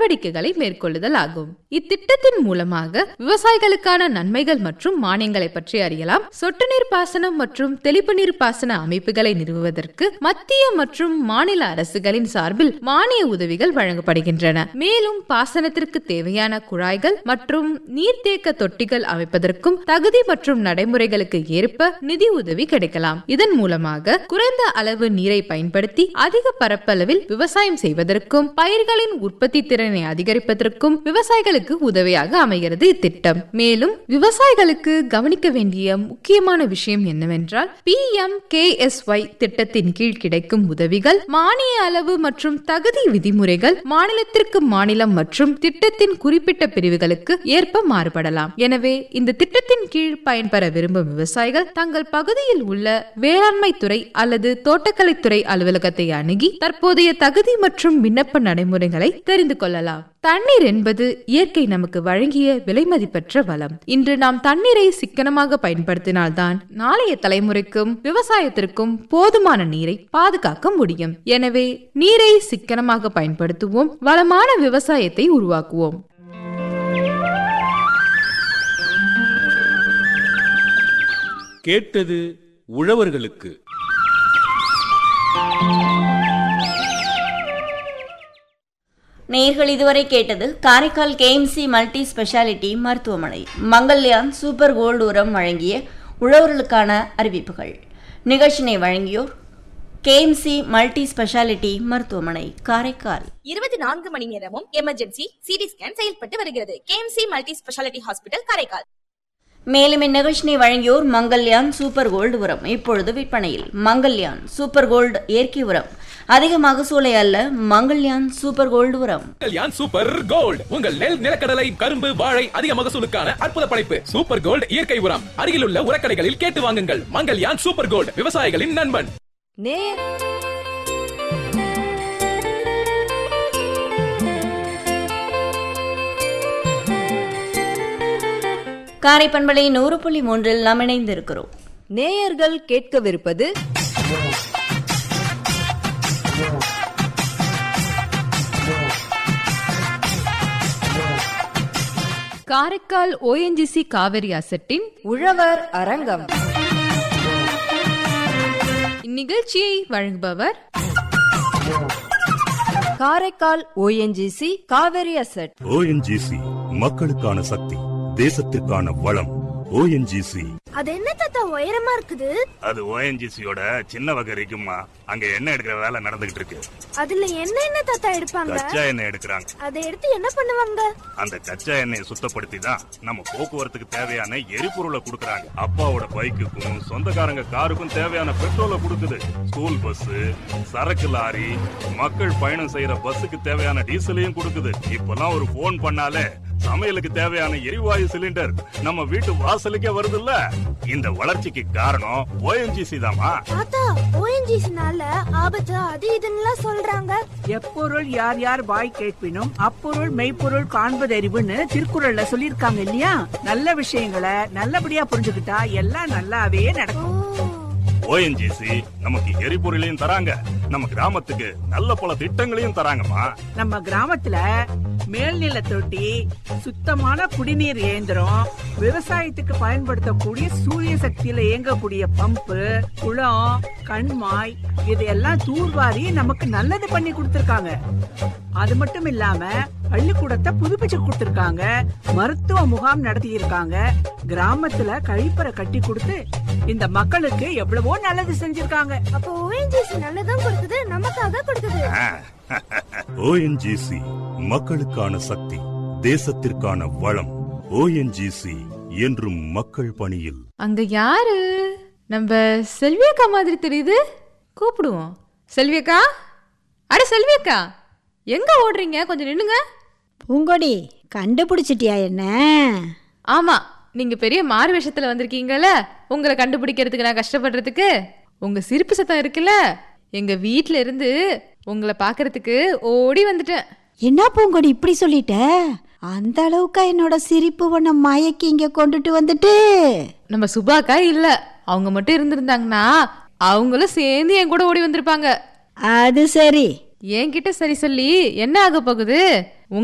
நடவடிக்கைகளை மேற்கொள்ளுதல் ஆகும் இத்திட்டத்தின் மூலமாக விவசாயிகளுக்கான நன்மைகள் மற்றும் மானியங்களை பற்றி அறியலாம் சொட்டு நீர் பாசனம் மற்றும் தெளிப்பு நீர் பாசன அமைப்புகளை நிறுவுவதற்கு மத்திய மற்றும் மாநில அரசுகளின் சார்பில் மானிய உதவிகள் வழங்கப்படுகின்றன மேலும் பாசனத்திற்கு தேவையான குழாய்கள் மற்றும் நீர்த்தேக்க தொட்டிகள் அமைப்பதற்கும் தகுதி மற்றும் நடைமுறைகளுக்கு ஏற்ப நிதி உதவி கிடைக்கலாம் இதன் மூலமாக குறைந்த அளவு நீரை பயன்படுத்தி அதிக பரப்பளவில் விவசாயம் செய்வதற்கும் பயிர்களின் உற்பத்தி திறனை அதிகரிப்பதற்கும் விவசாயிகளுக்கு உதவியாக அமைகிறது இத்திட்டம் மேலும் விவசாயிகளுக்கு கவனிக்க வேண்டிய முக்கியமான விஷயம் என்னவென்றால் P M K S Y திட்டத்தின் கீழ் கிடைக்கும் உதவிகள் மானிய அளவு மற்றும் தகுதி விதிமுறைகள் மாநிலத்திற்கு மாநிலம் மற்றும் திட்டத்தின் குறிப்பிட்ட பிரிவுகளுக்கு ஏற்ப மாறுபடலாம் எனவே இந்த திட்டத்தின் கீழ் பயன்பெற விரும்பும் விவசாயிகள் தங்கள் பகுதியில் உள்ள வேளாண்மை துறை அல்லது தோட்டக்கலைத்துறை அலுவலகத்தை அணுகி தற்போதைய தகுதி மற்றும் விண்ணப்ப நடைமுறைகளை தெரிந்து கொள்ளலாம் தண்ணீர் என்பது இயற்கை நமக்கு வழங்கிய விலைமதிப்பற்ற வளம் இன்று நாம் தண்ணீரை சிக்கனமாக பயன்படுத்தினால்தான் நாளைய தலைமுறைக்கும் விவசாயத்திற்கும் போதுமான நீரை பாதுகாக்க முடியும் எனவே நீரை சிக்கனமாக பயன்படுத்துவோம் வளமான விவசாயத்தை உருவாக்குவோம் கேட்டது உழவர்களுக்கு நேர்கள் இதுவரை கேட்டது காரைக்கால் கேஎம்சி மல்டி ஸ்பெஷாலிட்டி மருத்துவமனை மங்கல்யான் சூப்பர் கோல்டு உரம் வழங்கிய உழவர்களுக்கான அறிவிப்புகள் நிகழ்ச்சினை வழங்கியோர் கேஎம்சி மல்டி ஸ்பெஷாலிட்டி மருத்துவமனை காரைக்கால் இருபத்தி நான்கு மணி நேரமும் எமர்ஜென்சி சிடி ஸ்கேன் செயல்பட்டு வருகிறது KMC multi speciality hospital Karaikal மேலும் இந்நிகழ்ச்சினை வழங்கியோர் மங்கல்யான் சூப்பர் கோல்டு உரம் இப்பொழுது விற்பனையில் மங்கல்யான் சூப்பர் கோல்டு இயற்கை உரம் அதிக மகசூலை அல்ல மங்கல்யான் சூப்பர் கோல்டு உரம் கல்யாண் சூப்பர் கோல்ட் உங்கள் நெல் நிலக்கடலை கரும்பு வாழை அதிக மகசூலுக்கான அற்புத படைப்பு சூப்பர் கோல்ட் இயற்கை உரம் அருகிலுள்ள உரக்கடைகளில் கேட்டு வாங்குங்கள் மங்கல்யான் சூப்பர் கோல்ட் விவசாயிகளின் நண்பன் காரை பண்பலை நூறு புள்ளி மூன்றில் நாம் இணைந்திருக்கிறோம் நேயர்கள் கேட்கவிருப்பது காரைக்கால் ஓஎன்ஜிசி காவிரி அசட்டின் உழவர் அரங்கம் இந்நிகழ்ச்சியை வழங்குபவர் Karaikal ONGC Cauvery asset ONGC மக்களுக்கான சக்தி தேசத்திற்கான வளம் ஓஎன்ஜிசி அது என்ன தாத்தா உயரமா இருக்குது அது ஓஎன்ஜிசியோட சின்ன வகை இருக்குமா அங்க எண்ணெய் எடுக்கிற வேலை நடந்துகிட்டு இருக்கு அதுல என்ன என்ன தாத்தா எடுப்பாங்க கச்சா எண்ணெய் எடுக்கிறாங்க அதை எடுத்து என்ன பண்ணுவாங்க அந்த கச்சா எண்ணெயை சுத்தப்படுத்தி தான் நம்ம போக்குவரத்துக்கு தேவையான எரிபொருளை கொடுக்கறாங்க அப்பாவோட பைக்குக்கும் சொந்தக்காரங்க காருக்கும் தேவையான பெட்ரோலை கொடுக்குது ஸ்கூல் பஸ் சரக்கு லாரி மக்கள் பயணம் செய்யற பஸ்ஸுக்கு தேவையான டீசலையும் கொடுக்குது இப்பெல்லாம் ஒரு போன் பண்ணாலே சமையலுக்கு தேவையான எரிவாயு சிலிண்டர் நம்ம வீட்டு வாசலுக்கே வருதுல்ல இந்த வளர்ச்சிக்கு காரணம் ஓஎன்ஜிசி தாமா தாத்தா ஓஎன்ஜிசினால ஆபத்து அது இதுன்னுலாம் சொல்றாங்க எப்பொருள் யார் யார் வாய் கேட்பினும் அப்பொருள் மெய்ப்பொருள் காண்பதறிவுன்னு திருக்குறள்ல சொல்லியிருக்காங்க இல்லையா நல்ல விஷயங்களை நல்லபடியா புரிஞ்சுக்கிட்டா எல்லாம் நல்லாவே ஓ நடக்கும் ஓஎன்ஜிசி நமக்கு எரிபொருளையும் தராங்க நம்ம கிராமத்துக்கு நல்ல பல திட்டங்களையும் தராங்கம்மா நம்ம கிராமத்துல மேல்நில தொட்டி சுத்தமான குடிநீர் இயந்திரம் விவசாயத்துக்கு பயன்படுத்தக்கூடிய சூரிய சக்தியில இயங்கக்கூடிய பம்பு குளம் கண்மாய் இதையெல்லாம் தூர்வாரி நமக்கு நல்லது பண்ணி கொடுத்திருக்காங்க அது மட்டும் இல்லாம பள்ளிக்கூடத்தை புதுப்பிச்சு கொடுத்திருக்காங்க மருத்துவ முகாம் நடத்தி இருக்காங்க கிராமத்துல கழிப்பறை கட்டி கொடுத்து இந்த மக்களுக்கு எவ்வளவோ நல்லது செஞ்சிருக்காங்க அப்போ ஓஎன்ஜிசி நல்லதும் கொடுக்குது நமக்காக கொடுக்குது ஓஎன்ஜிசி மக்களுக்கான சக்தி தேசத்திற்கான வளம் ஓஎன்ஜிசி என்றும் மக்கள் பணியில் அங்க யாரு நம்ம செல்வியக்கா மாதிரி தெரியுது கூப்பிடுவோம் செல்வியக்கா அட செல்வியக்கா எங்க ஓடுறீங்க கொஞ்சம் நின்னுங்க பூங்கொடி கண்டுபிடிச்சிட்டியா என்ன ஆமா நீங்க பெரிய மாறு வேஷத்துல வந்திருக்கீங்கல்ல உங்களை கண்டுபிடிக்கிறதுக்கு நான் கஷ்டப்படுறதுக்கு உங்க சிரிப்பு சத்தம் இருக்குல்ல எங்க வீட்ல இருந்து உங்களை பார்க்கறதுக்கு ஓடி வந்துட்டேன் என்ன பூங்கொடி இப்படி சொல்லிட்ட அந்த அளவுக்கா என்னோட சிரிப்பு உன்னை மயக்கி இங்க கொண்டுட்டு வந்துட்டு நம்ம சுபாக்கா இல்ல அவங்க மட்டும் இருந்திருந்தாங்கன்னா அவங்களும் சேர்ந்து என் கூட ஓடி வந்திருப்பாங்க அது சரி என்கிட்ட சரி சொல்லி என்ன ஆக போகுது